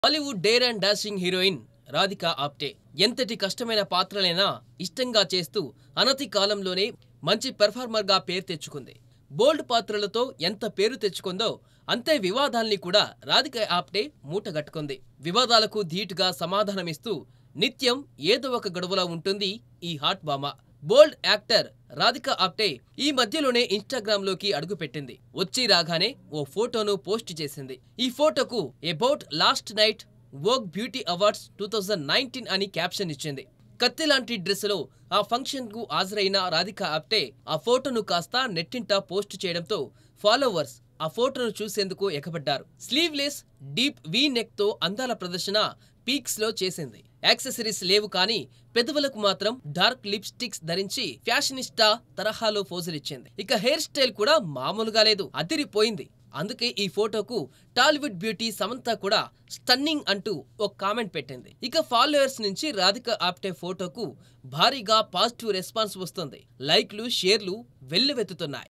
Bollywood dare and dashing heroine Radhika Apte ఎంతటి కష్టమైన పాత్రలైనా ఇష్టంగా చేస్తూ అనతి కాలంలోనే మంచి పెర్ఫార్మర్గా పేరు తెచ్చుకుంది బోల్డ్ పాత్రలతో ఎంత పేరు తెచ్చుకుందో అంతే వివాదాల్ని కూడా రాధిక ఆప్టే మూటగట్టుకుంది వివాదాలకు ధీటుగా సమాధానమిస్తూ నిత్యం ఏదో ఒక గొడవలో ఉంటుంది ఈ హాట్ బామ బోల్డ్ యాక్టర్ రాధిక ఆప్టే ఈ మధ్యలోనే ఇన్స్టాగ్రామ్ లోకి అడుగుపెట్టింది వచ్చి రాగానే ఓ ఫోటోను పోస్ట్ చేసింది ఈ ఫోటోకు about last night Vogue beauty awards two thousand nineteen అని క్యాప్షన్ ఇచ్చింది కత్తి లాంటి డ్రెస్సులో ఆ ఫంక్షన్ కు హాజరైన రాధిక ఆప్టే ఆ ఫోటోను కాస్త నెట్టింట పోస్ట్ చేయడంతో ఫాలోవర్స్ ఆ ఫోటోను చూసేందుకు ఎగబడ్డారు స్లీవ్లెస్ డీప్ వీ నెక్ తో అందాల ప్రదర్శన పీక్స్ లో చేసింది యాక్సెసరీస్ లేవు కానీ పెదవులకు మాత్రం డార్క్ లిప్స్టిక్స్ ధరించి ఫ్యాషనిస్టా తరహాలో పోజులిచ్చింది ఇక హెయిర్ స్టైల్ కూడా మామూలుగా లేదు అదిరిపోయింది అందుకే ఈ ఫోటోకు టాలీవుడ్ బ్యూటీ సమంత కూడా స్టన్నింగ్ అంటూ ఒక కామెంట్ పెట్టింది ఇక ఫాలోయర్స్ నుంచి రాధిక ఆప్టే ఫోటోకు భారీగా పాజిటివ్ రెస్పాన్స్ వస్తుంది లైక్లు షేర్లు వెల్లువెత్తుతున్నాయి